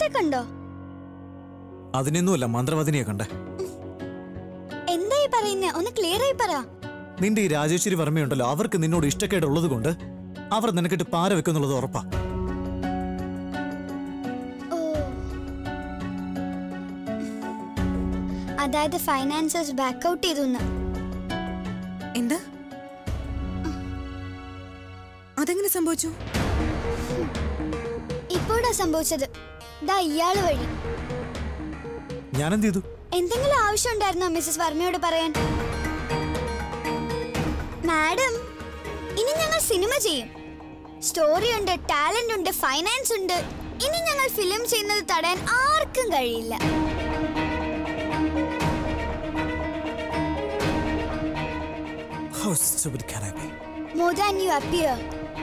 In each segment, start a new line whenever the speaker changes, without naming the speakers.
ദൈവത്തെ കണ്ടോ
അതിനൊന്നുമല്ല മന്ത്രവാദിനിയെ കണ്ടേ
എന്തായി പറയുന്നേ ഒന്ന് ക്ലിയർ ആയി പറ
നിന്റെ ഈ രാജേശ്വരി വർമ്മയുണ്ടല്ലോ അവർക്ക് നിന്നോട് ഇഷ്ടക്കേടുള്ളത് കൊണ്ട് അവർ നിനക്കിട്ട് പാര വെക്കുന്നുള്ളത് ഉറപ്പാ
ഓ അതായത് ഫൈനാൻസേഴ്സ് ബാക്കൗട്ട് ചെയ്തു എന്ന്.
എന്താ അതെങ്ങനെ സംഭവിച്ചു
ഇപ്പോഴാ സംഭവിച്ചത് ദാ ഇയാള് വഴി
ഞാനെന്ത് ചെയ്തു
എന്തെങ്കിലും ആവശ്യമുണ്ടായിരുന്നോ മിസ്സസ് വർമ്മയോട് പറയാൻ മാഡം ഇനി ഞങ്ങൾ സിനിമ ചെയ്യും സ്റ്റോറി ഉണ്ട് ടാലന്റ് ഉണ്ട് ഫൈനാൻസ് ഉണ്ട് ഇനി ഞങ്ങൾ ഫിലിം ചെയ്യുന്നത് തടയാൻ ആർക്കും കഴിയില്ല
How stupid can I be?
More than you appear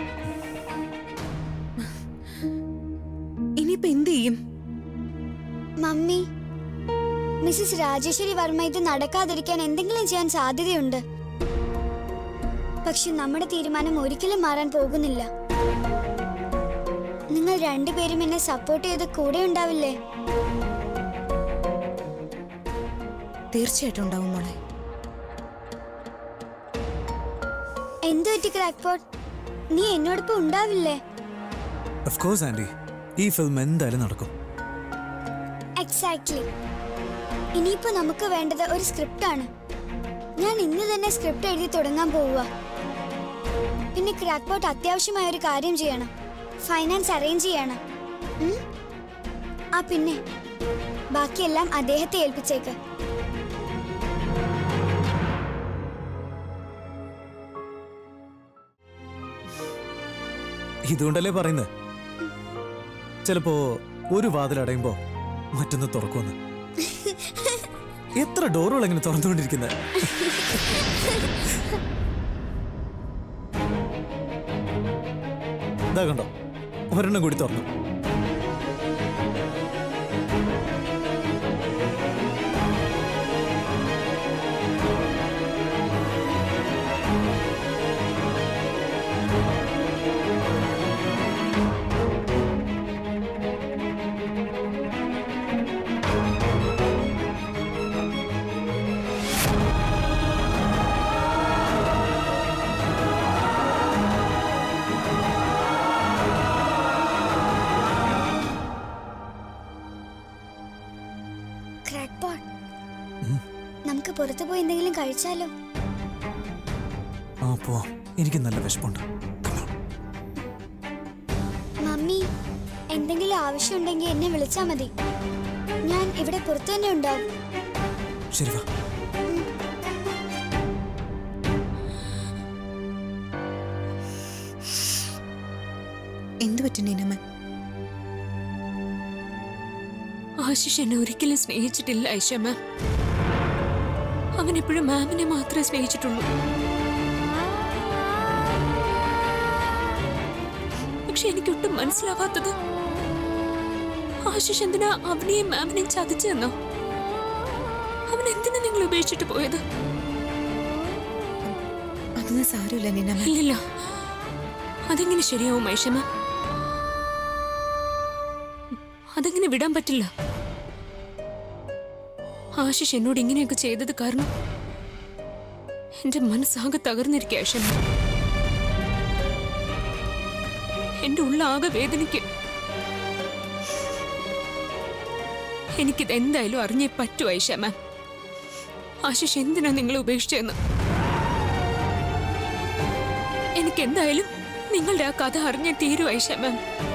ഇനിയിപ്പോ എന്ത് ചെയ്യും
മമ്മി മിസ്സസ് രാജേശ്വരി വർമ്മ ഇത് നടക്കാതിരിക്കാൻ എന്തെങ്കിലും ചെയ്യാൻ സാധ്യതയുണ്ട് പക്ഷെ നമ്മുടെ തീരുമാനം ഒരിക്കലും മാറാൻ പോകുന്നില്ല നിങ്ങൾ രണ്ടുപേരും എന്നെ സപ്പോർട്ട് ചെയ്ത് കൂടെ ഉണ്ടാവില്ലേ
തീർച്ചയായിട്ടും ഉണ്ടാവും മോളെ
എന്ത് പറ്റി ക്രാക്ക്പോട്ട് നീ എന്നോടൊപ്പം ഉണ്ടാവില്ലേ
ഓഫ് കോഴ്സ് ആൻറ്റി ഈ ഫിലിം എന്തായാലും നടക്കും
എക്സാക്ട്ലി ഇനിയിപ്പോ നമുക്ക് വേണ്ടത് ഒരു സ്ക്രിപ്റ്റാണ് ഞാൻ ഇന്ന് തന്നെ സ്ക്രിപ്റ്റ് എഴുതി തുടങ്ങാൻ പോവുക പിന്നെ ക്രാക്ക്പോട്ട് അത്യാവശ്യമായ ഒരു കാര്യം ചെയ്യണം ഫൈനാൻസ് അറേഞ്ച് ചെയ്യണം ഉം? ആ പിന്നെ ബാക്കിയെല്ലാം അദ്ദേഹത്തെ ഏൽപ്പിച്ചേക്ക്
ഇതുകൊണ്ടല്ലേ പറയുന്നത് ചിലപ്പോ ഒരു വാതിൽ അടയുമ്പോ മറ്റൊന്ന് തുറക്കുമെന്ന് എത്ര ഡോറുകൾ എങ്ങനെ തുറന്നുകൊണ്ടിരിക്കുന്നത് ഇതാ കണ്ടോ ഒരെണ്ണം കൂടി തുറന്നു
ക്രാക്ക്പോട്ട് നമുക്ക് പുറത്തു പോയി എന്തെങ്കിലും കഴിച്ചാലോ
ആ പോവാം എനിക്ക് നല്ല വിശപ്പുണ്ട് Come on.
മമ്മി എന്തെങ്കിലും ആവശ്യമുണ്ടെങ്കിൽ എന്നെ വിളിച്ചാൽ മതി ഞാൻ ഇവിടെ പുറത്തു തന്നെ ഉണ്ടാവും
ശരി വാ
എന്ത് പറ്റും നീനമ്മ
ആശിഷ് എന്നെ ഒരിക്കലും സ്നേഹിച്ചിട്ടില്ല ഐഷ മാം അവൻ എപ്പോഴും മാമിനെ മാത്രമേ സ്നേഹിച്ചിട്ടുള്ളൂ പക്ഷെ എനിക്കൊട്ടും മനസ്സിലാവാത്തത് ആശിഷ് എന്തിനാ അവനെയും മാമിനെയും ചതിച്ചെന്നോ അവൻ എന്തിനാ നിങ്ങൾ ഉപേക്ഷിച്ചിട്ട് പോയത്
അതൊന്നും സാരമില്ല നീനമ്മ
ഇല്ലില്ല അതെങ്ങനെ ശരിയാവും ഐഷ മാം അതെങ്ങനെ വിടാൻ പറ്റില്ല ആശിഷ് എന്നോട് ഇങ്ങനെയൊക്കെ ചെയ്തത് കാരണം എന്റെ മനസ്സാകെ തകർന്നിരിക്കുക ആശ മാം എന്റെ ഉള്ളാകെ വേദനിക്ക് എനിക്കിത് എന്തായാലും അറിഞ്ഞേ പറ്റൂ ഐഷ മാം ആശിഷ് എന്തിനാ നിങ്ങളെ ഉപേക്ഷിച്ചതെന്ന് എനിക്ക് എന്തായാലും നിങ്ങളുടെ ആ കഥ അറിഞ്ഞേ തീരൂ ഐഷ മാം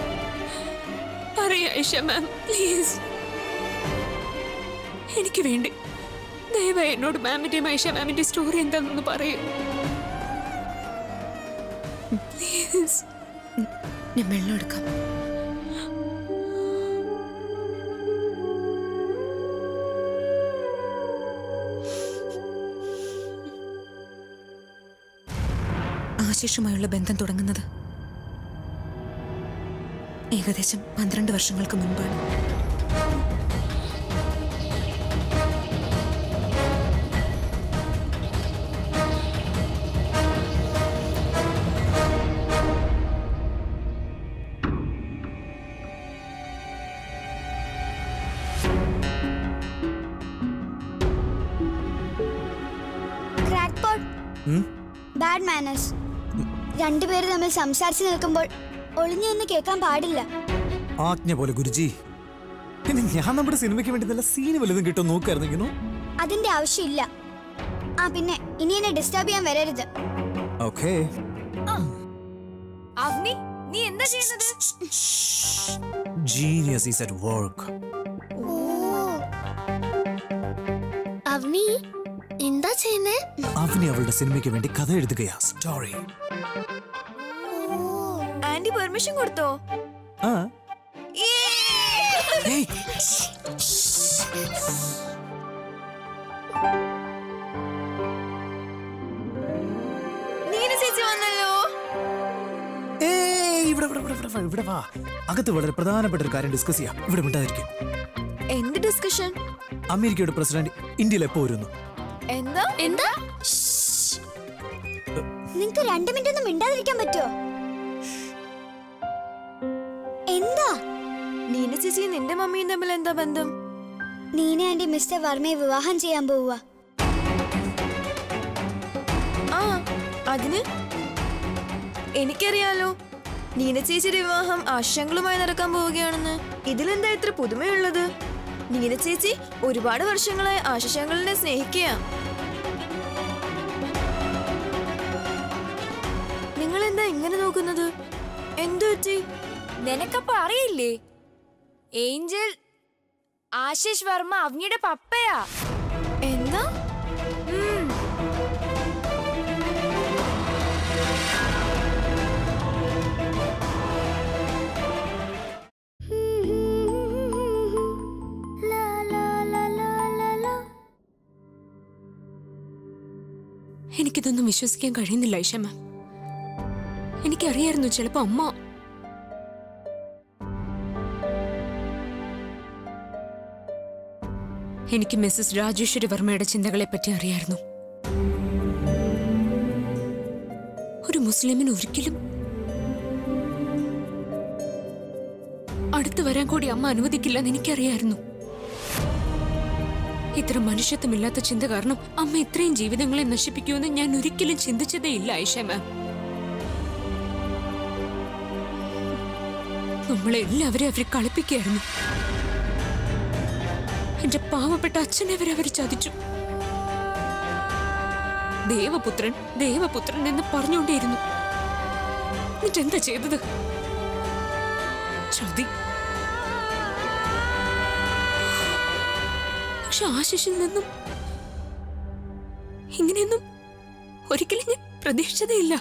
പറയൂ ഐഷ മാം പ്ലീസ് എനിക്ക് വേണ്ടി ദയവായി എന്നോട് മാമിന്റെയും ഐഷ മാമിന്റെ സ്റ്റോറി എന്താണെന്ന് പറയൂ പ്ലീസ്
ഞാൻ വെള്ളം എടുക്കാം ആശിഷുമായുള്ള ബന്ധം തുടങ്ങുന്നത് ഏകദേശം പന്ത്രണ്ട് വർഷങ്ങൾക്ക് മുൻപാണ്
ഉം?
ബാഡ് മാനേഴ്സ് രണ്ടുപേര് തമ്മിൽ സംസാരിച്ചു നിൽക്കുമ്പോൾ ഒളിഞ്ഞു നിന്ന് കേൾക്കാൻ പാടില്ല
ആജ്ഞ പോലെ ഗുരുജി പിന്നെ ഞാൻ നമ്മുടെ സിനിമയ്ക്ക് വേണ്ടി നല്ല സീന് വലുതും കിട്ടും നോക്കായിരുന്നെങ്കിനോ
അതിന്റെ ആവശ്യമില്ല ആ പിന്നെ ഇനി എന്നെ ഡിസ്റ്റർബ് ചെയ്യാൻ വരരുത്
ഓക്കേ
അവനി നീ എന്താ ചെയ്യുന്നത്
ജീനിയസ് ഈസ് അറ്റ് വർക്ക്
അവനി എന്താ ചെയ്യുന്നേ
അവനി അവളുടെ സിനിമയ്ക്ക് വേണ്ടി കഥ എഴുതുകയാ സ്റ്റോറി
ആന്റി പെർമിഷൻ കൊടുത്തോ
ആ ഏയ്,
നീന ചേച്ചി വന്നല്ലോ
ഏയ്, ഇവിടെ ഇവിടെ ഇവിടെ ഇവിടെ വാ, ഇവിടെ വാ അകത്ത് വളരെ പ്രധാനപ്പെട്ട ഒരു കാര്യം ഡിസ്കസ് ചെയ്യാം ഇവിടെ മിണ്ടാതിരിക്കും
എന്ത് ഡിസ്കഷൻ
അമേരിക്കയുടെ പ്രസിഡന്റ് ഇന്ത്യയിൽ എപ്പോ വരുന്നു
എന്താ എന്താ
നിങ്ങക്ക് രണ്ടു മിനിറ്റ് ഒന്നും മിണ്ടാതിരിക്കാൻ പറ്റുമോ എന്താ
നീന ചേച്ചി നിന്റെ മമ്മിയും തമ്മിൽ എന്താ ബന്ധം
നീന ആന്റി മിസ്റ്റർ വർമ്മയെ വിവാഹം ചെയ്യാൻ പോവുക
ആ അതിന് എനിക്കറിയാലോ നീന ചേച്ചിയുടെ വിവാഹം ആശങ്കകളുമായി നടക്കാൻ പോവുകയാണെന്ന് ഇതിലെന്താ ഇത്ര പുതുമയുള്ളത് നീന ചേച്ചി ഒരുപാട് വർഷങ്ങളായി ആശശങ്കളിനെ സ്നേഹിക്കുക നിങ്ങൾ എന്താ ഇങ്ങനെ നോക്കുന്നത് എന്തു പറ്റി
നിനക്കപ്പോ അറിയില്ലേ ഏഞ്ചൽ ആശിഷ് വർമ്മ അവനിയുടെ പപ്പയാ
എന്താ
ഉം.
എനിക്കിതൊന്നും വിശ്വസിക്കാൻ കഴിയുന്നില്ല ഐഷ മാം എനിക്കറിയായിരുന്നു ചിലപ്പോ അമ്മ എനിക്ക് മിസ്സസ് രാജേശ്വരി വർമ്മയുടെ ചിന്തകളെ പറ്റി അറിയായിരുന്നു ഒരു മുസ്ലിമിന് ഒരിക്കലും അടുത്ത് വരാൻ കൂടി അമ്മ അനുവദിക്കില്ലെന്ന് എനിക്കറിയായിരുന്നു ഇത്ര മനുഷ്യത്വമില്ലാത്ത ചിന്ത കാരണം അമ്മ ഇത്രയും ജീവിതങ്ങളെ നശിപ്പിക്കുമെന്ന് ഞാൻ ഒരിക്കലും ചിന്തിച്ചതേയില്ല ഐഷ മാം നമ്മളെ എല്ലാവരെയും അവർ കളിപ്പിക്കുകയായിരുന്നു എന്റെ പാവപ്പെട്ട അച്ഛനെ വരെ അവർ ചതിച്ചു ദേവപുത്രൻ ദേവപുത്രൻ എന്ന് പറഞ്ഞുകൊണ്ടേയിരുന്നു എന്നിട്ട് എന്താ ചെയ്തത് ചതി പക്ഷെ ആശിഷിൽ നിന്നും ഇങ്ങനെയൊന്നും ഒരിക്കലും ഞാൻ പ്രതീക്ഷിച്ചതേയില്ല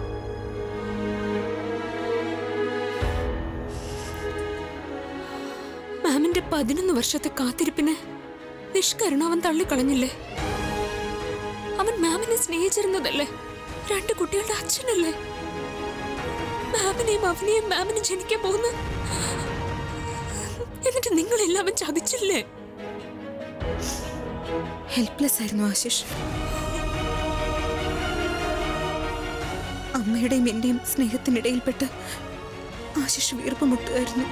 മാമിന്റെ പതിനൊന്ന് വർഷത്തെ കാത്തിരിപ്പിന് നിഷ്കരണം അവൻ തള്ളിക്കളഞ്ഞില്ലേ അവൻ മാമിനെ സ്നേഹിച്ചിരുന്നതല്ലേ രണ്ട് കുട്ടികളുടെ അച്ഛനല്ലേ മാമിനെയും അവനെയും മാമിന് ജനിക്കാൻ പോകുന്ന എന്നിട്ട് നിങ്ങളെല്ലാം അവൻ ചതിച്ചില്ലേ
ഹെൽപ്ലെസ് ആയിരുന്നു ആശിഷ് അമ്മയുടെയും എന്റെയും സ്നേഹത്തിനിടയിൽപ്പെട്ട് ആശിഷ് വീർപ്പ് മുട്ടുമായിരുന്നു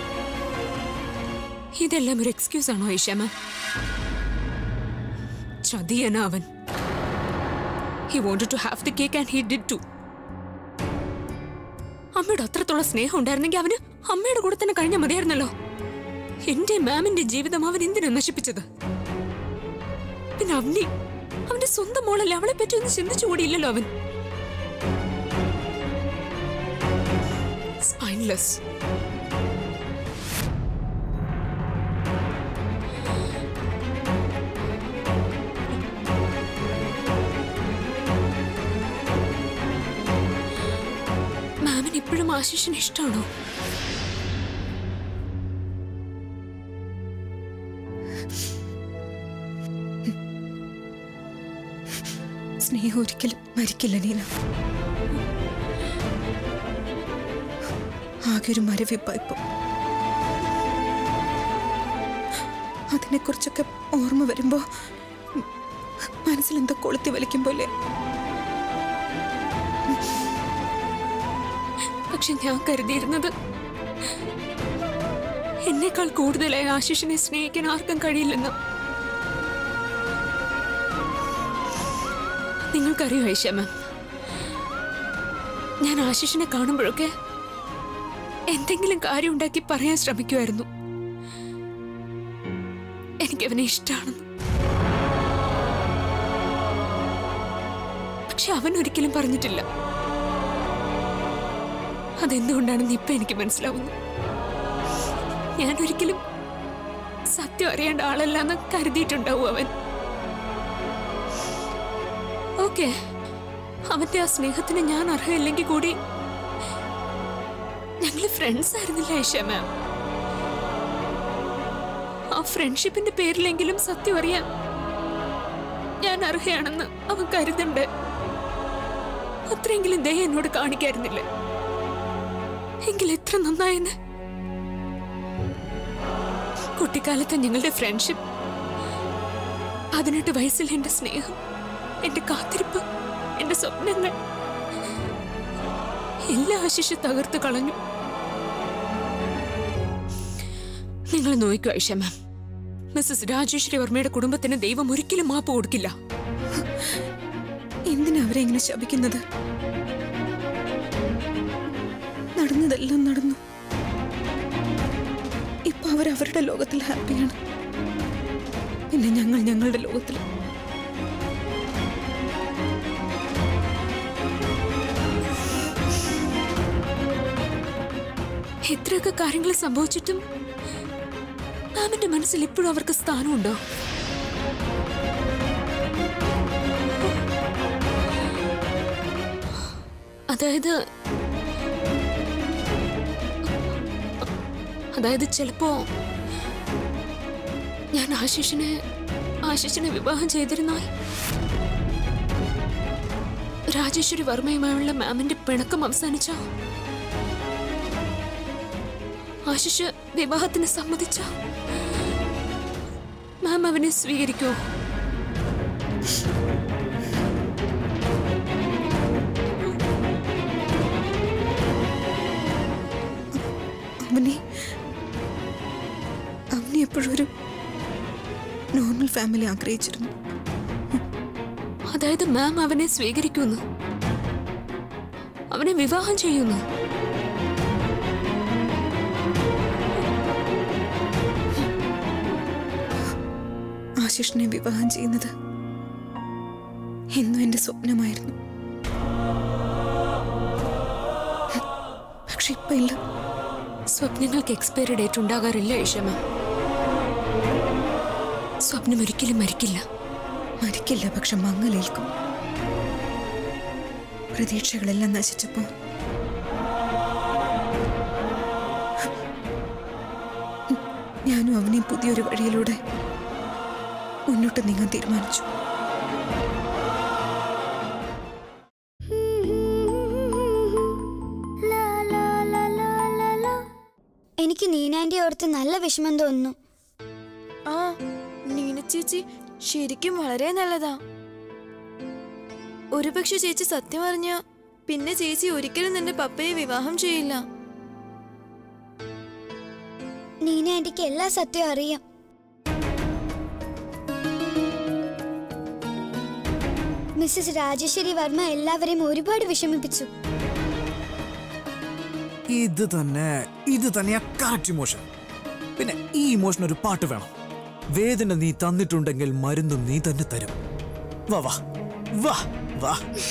ഇതെല്ലാം ഒരു എക്സ്ക്യൂസ് ആണോ ഐഷാമ ചതിയന അവൻ he wanted to have the cake and he did to അമ്മയുടെ അത്രത്തോളം സ്നേഹം ഉണ്ടായിരുന്നെങ്കിൽ അവന് അമ്മയുടെ കൂടെ തന്നെ കഴിഞ്ഞാൽ മതിയായിരുന്നല്ലോ എന്റെ മാമിന്റെ ജീവിതം അവൻ എന്തിനാ നശിപ്പിച്ചത് പിന്നെ അവനെ അവന്റെ സ്വന്തം മോളല്ലേ അവളെ പറ്റി ഒന്നും ചിന്തിച്ചു കൂടിയില്ലല്ലോ അവൻ സ്പൈൻലെസ് മാമിന് ഇപ്പോഴും ആശിഷിന് ഇഷ്ടമാണോ
സ്നേഹം ഒരിക്കലും മരിക്കില്ല നീന ആകെ ഒരു മരവിപ്പായിപ്പോ അതിനെക്കുറിച്ചൊക്കെ ഓർമ്മ വരുമ്പോ മനസ്സിലെന്തോ കൊളുത്തി വലിക്കും പോലെ
പക്ഷെ ഞാൻ കരുതിയിരുന്നത് എന്നേക്കാൾ കൂടുതലായി ആശിഷിനെ സ്നേഹിക്കാൻ ആർക്കും കഴിയില്ലെന്ന് നിങ്ങൾക്കറിയോ ഐഷ മാം ഞാൻ ആശിഷിനെ കാണുമ്പോഴൊക്കെ എന്തെങ്കിലും കാര്യം ഉണ്ടാക്കി പറയാൻ ശ്രമിക്കുമായിരുന്നു എനിക്കവനെ ഇഷ്ടമാണെന്ന് പക്ഷെ അവൻ ഒരിക്കലും പറഞ്ഞിട്ടില്ല അതെന്തുകൊണ്ടാണെന്ന് ഇപ്പൊ എനിക്ക് മനസ്സിലാവുന്നു ഞാൻ ഒരിക്കലും സത്യം അറിയേണ്ട ആളല്ല എന്ന് കരുതിയിട്ടുണ്ടാവും അവൻ ഓക്കെ അവന്റെ ആ സ്നേഹത്തിന് ഞാൻ അർഹമില്ലെങ്കിൽ കൂടി ഞങ്ങള് ഫ്രണ്ട്സ് ആയിരുന്നില്ല ഐഷ മാം ആ ഫ്രണ്ട്ഷിപ്പിന്റെ പേരിലെങ്കിലും സത്യം അറിയാൻ ഞാൻ അർഹയാണെന്ന് അവൻ കരുതണ്ടേ അത്രയെങ്കിലും ദയ എന്നോട് കാണിക്കായിരുന്നില്ല എങ്കിൽ എത്ര നന്നായെന്ന് കുട്ടിക്കാലത്തെ ഞങ്ങളുടെ ഫ്രണ്ട്ഷിപ്പ് പതിനെട്ട് വയസ്സിൽ എന്റെ സ്നേഹം എന്റെ കാത്തിരിപ്പ് എന്റെ സ്വപ്നങ്ങൾ എല്ലാ ആശിഷ് തകർത്ത് കളഞ്ഞു നിങ്ങൾ നോക്കൂ ഐഷ മാം മിസ്സസ് രാജേശ്വരി വർമ്മയുടെ കുടുംബത്തിന് ദൈവം ഒരിക്കലും മാപ്പ് കൊടുക്കില്ല
എന്തിനാ അവരെ ഇങ്ങനെ ശപിക്കുന്നത് നടന്നതെല്ലാം നടന്നു ഇപ്പൊ അവർ അവരുടെ ലോകത്തിൽ ഹാപ്പിയാണ് പിന്നെ ഞങ്ങൾ ഞങ്ങളുടെ ലോകത്തിൽ
ഇത്രയൊക്കെ കാര്യങ്ങൾ സംഭവിച്ചിട്ടും മാമിന്റെ മനസ്സിൽ ഇപ്പോഴും അവർക്ക് സ്ഥാനമുണ്ടോ അതായത് അതായത് ചിലപ്പോ ഞാൻ ആശിഷിനെ ആശിഷിനെ വിവാഹം ചെയ്തിരുന്നാൽ രാജേശ്വരി വർമ്മയുമായുള്ള മാമിന്റെ പിണക്കം അവസാനിച്ച ആശിഷ് വിവാഹത്തിന് സമ്മതിച്ച മാം അവനെ സ്വീകരിക്കോ
അവനെ അവനെ എപ്പോഴും ഒരു നോർമൽ ഫാമിലി ആഗ്രഹിച്ചിരുന്നു
അതായത് മാം അവനെ സ്വീകരിക്കുന്നു അവനെ വിവാഹം ചെയ്യുന്നു
ആശിഷിനെ വിവാഹം ചെയ്യുന്നത് എന്നും എന്റെ സ്വപ്നമായിരുന്നു പക്ഷെ ഇപ്പൊ ഇല്ല
സ്വപ്നങ്ങൾക്ക് എക്സ്പയറി ഡേറ്റ് ഉണ്ടാകാറില്ല ഐഷമ സ്വപ്നം ഒരിക്കലും മരിക്കില്ല
മരിക്കില്ല പക്ഷെ മങ്ങലേൽക്കും പ്രതീക്ഷകളെല്ലാം നശിച്ചപ്പോ ഞാനും അവനെ പുതിയൊരു വഴിയിലൂടെ മുന്നോട്ട് നീങ്ങാൻ തീരുമാനിച്ചു
എനിക്ക് നീനാന്റെ ഓർത്ത് നല്ല വിഷമം തോന്നുന്നു
ആ നീന ചേച്ചി ശരിക്കും വളരെ നല്ലതാ ഒരുപക്ഷെ ചേച്ചി സത്യം അറിഞ്ഞ പിന്നെ ചേച്ചി ഒരിക്കലും നിന്റെ പപ്പയെ വിവാഹം ചെയ്യില്ല
നീന ആന്റിക്ക് എല്ലാ സത്യവും അറിയാം മിസ്സസ് രാജേശ്വരി വർമ്മ എല്ലാവരെയും ഒരുപാട് വിഷമിപ്പിച്ചു
ഇത് തന്നെ ഇത് തന്നെയാ കറക്റ്റ് ഇമോഷൻ പിന്നെ ഈ ഇമോഷൻ ഒരു പാട്ട് വേണം വേദന നീ തന്നിട്ടുണ്ടെങ്കിൽ മരുന്നും നീ തന്നെ തരും വാ വാ വാ വാ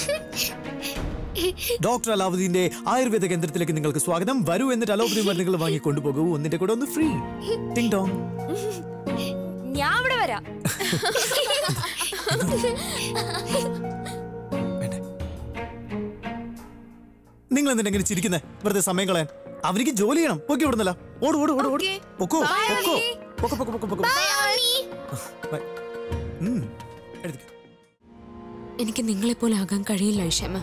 ഡോക്ടർ അലാവുദ്ദീന്റെ ആയുർവേദ കേന്ദ്രത്തിലേക്ക് നിങ്ങൾക്ക് സ്വാഗതം വരൂ എന്നിട്ട് അലോപതി മരുന്നുകൾ വാങ്ങി കൊണ്ടുപോകൂ ഒന്നിന്റെ കൂടെ ഒന്ന് ഫ്രീ ടിങ് ടോങ്
ഞാൻ അവിടെ വരാം
വേണ്ടേ? നിങ്ങൾ എന്തിനെങ്ങനെ ചിരിക്കുന്നേ വെറുതെ സമയം കളയാൻ അവനിക്ക് ജോലി ചെയ്യണം പൊക്കി വിടുന്നല്ല ഓട് ഓട് ഓട് ഓട്
Okay.
പൊക്കോ
Bye,
പൊക്കോ
Avni.
പൊക്കോ പൊക്കോ പൊക്കോ പൊക്കോ Bye. ഉം, എടുക്ക്.
എനിക്ക് നിങ്ങളെപ്പോലെ ആകാൻ കഴിയില്ല ഐഷമ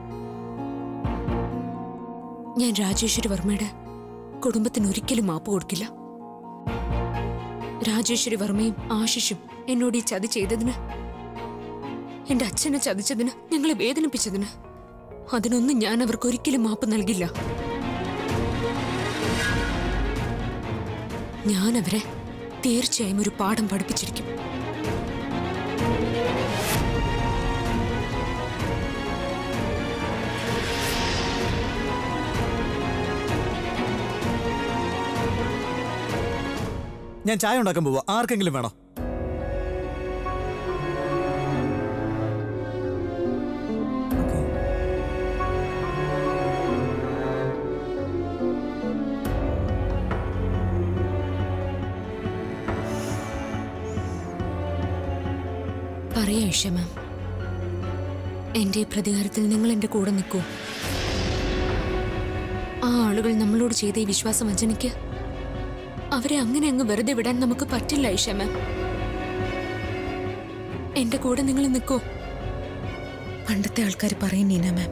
ഞാൻ രാജേശ്വരി വർമ്മയുടെ കുടുംബത്തിന് ഒരിക്കലും മാപ്പ് കൊടുക്കില്ല രാജേശ്വരി വർമ്മയും ആശിഷും എന്നോട് ഈ ചതി ചെയ്തതിന് എന്റെ അച്ഛനെ ചതിച്ചതിന് ഞങ്ങളെ വേദനിപ്പിച്ചതിന് അതിനൊന്നും ഞാൻ അവർക്ക് ഒരിക്കലും മാപ്പ് നൽകില്ല ഞാൻ അവരെ തീർച്ചയായും ഒരു പാഠം പഠിപ്പിച്ചിരിക്കും
ഞാൻ ചായ ഉണ്ടാക്കാൻ പോവാ ആർക്കെങ്കിലും വേണോ Okay.
പറയാ ഇഷ മാം എന്റെ ഈ പ്രതികാരത്തിൽ നിങ്ങൾ എന്റെ കൂടെ നിൽക്കൂ ആ ആളുകൾ നമ്മളോട് ചെയ്ത ഈ വിശ്വാസവഞ്ചനയ്ക്ക് അവരെ അങ്ങനെ അങ്ങ് വെറുതെ വിടാൻ നമുക്ക് പറ്റില്ല ഇഷ മാം എന്റെ കൂടെ നിങ്ങൾ നിൽക്കൂ
പണ്ടത്തെ ആൾക്കാർ പറയും നീന മാം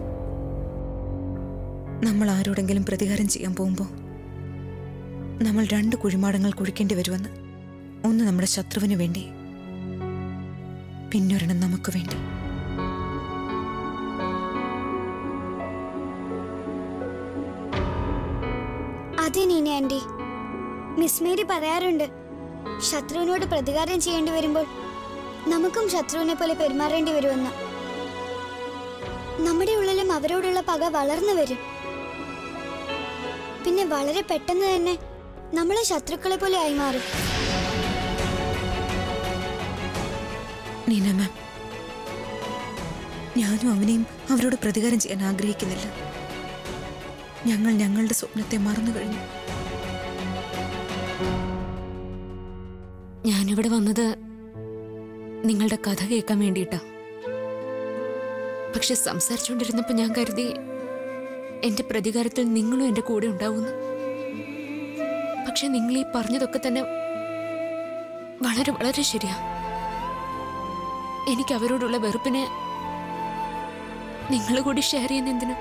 നമ്മൾ ആരോടെങ്കിലും പ്രതികാരം ചെയ്യാൻ പോകുമ്പോൾ നമ്മൾ രണ്ട് കുഴിമാടങ്ങൾ കുഴിക്കേണ്ടി വരുമെന്ന് ഒന്ന് നമ്മുടെ ശത്രുവിന് വേണ്ടി പിന്നൊരെണ്ണം നമുക്ക് വേണ്ടി
അതെ നീന ആന്റി മിസ് മേരി പറയാറുണ്ട് ശത്രുവിനോട് പ്രതികാരം ചെയ്യേണ്ടി വരുമ്പോൾ നമുക്കും ശത്രുവിനെ പോലെ പെരുമാറേണ്ടി വരുമെന്ന് നമ്മുടെ ഉള്ളിലും അവരോടുള്ള പക വളർന്നു വരും പിന്നെ വളരെ പെട്ടെന്ന് തന്നെ നമ്മളെ ശത്രുക്കളെ പോലെ ആയി മാറും
നീന മാം ഞാനും അവനെയും അവരോട് പ്രതികാരം ചെയ്യാൻ ആഗ്രഹിക്കുന്നില്ല ഞങ്ങൾ ഞങ്ങളുടെ സ്വപ്നത്തെ മറന്നു കഴിഞ്ഞു
ഞാനിവിടെ വന്നത് നിങ്ങളുടെ കഥ കേൾക്കാൻ വേണ്ടിയിട്ടാ പക്ഷെ സംസാരിച്ചുകൊണ്ടിരുന്നപ്പോ ഞാൻ കരുതി എന്റെ പ്രതികാരത്തിൽ നിങ്ങളും എന്റെ കൂടെ ഉണ്ടാവുമെന്ന് പക്ഷെ നിങ്ങൾ ഈ പറഞ്ഞതൊക്കെ തന്നെ വളരെ വളരെ ശരിയാ എനിക്ക് അവരോടുള്ള വെറുപ്പിനെ നിങ്ങൾ കൂടി ഷെയർ ചെയ്യുന്ന എന്തിനു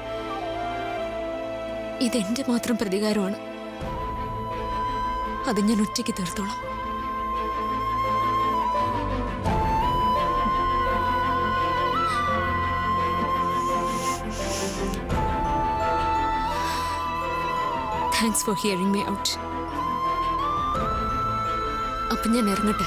ഇതെന്റെ മാത്രം പ്രതികാരമാണ് അത് ഞാൻ ഒറ്റയ്ക്ക് തീർത്തോളാം thanks for hearing me out അപ്പം ഞാൻ ഇറങ്ങട്ടെ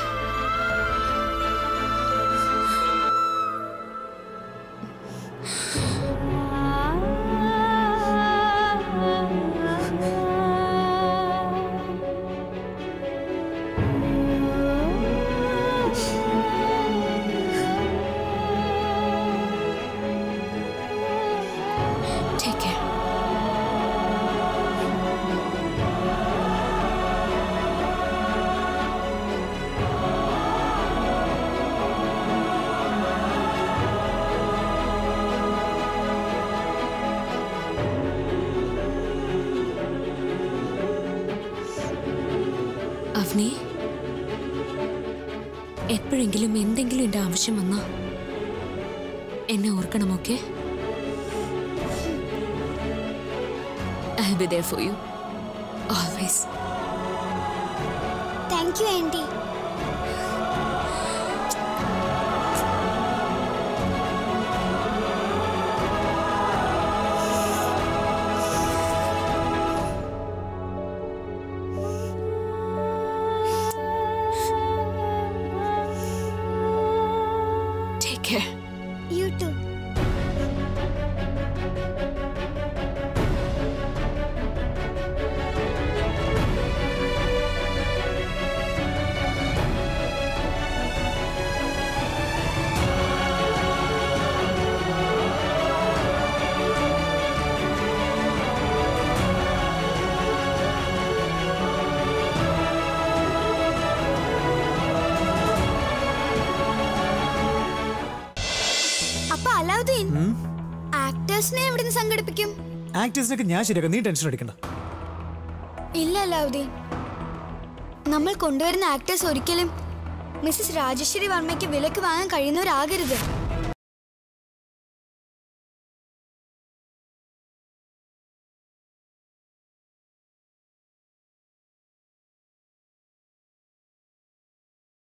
Take care. അവനി എപ്പോഴെങ്കിലും എന്തെങ്കിലും എൻ്റെ ആവശ്യം വന്നാ എന്നെ ഓർക്കണം okay I'll be there for you. Always.
Thank you aunty
Take care.
You too അപ്പൊ അലാവുദ്ദീൻ ആക്ടേഴ്സിനെ എവിടുന്ന് സംഘടിപ്പിക്കും
ആക്ടേഴ്സിനൊക്കെ ഞാൻ ശരിയാക്കാം നീ ടെൻഷൻ അടിക്കണ്ട
ഇല്ല അലാവുദ്ദീൻ നമ്മൾ കൊണ്ടുവരുന്ന ആക്ടേഴ്സ് ഒരിക്കലും മിസ്സസ് രാജശ്രീ വർമ്മയ്ക്ക് വിലക്ക് വാങ്ങാൻ കഴിയുന്നവരാകരുത്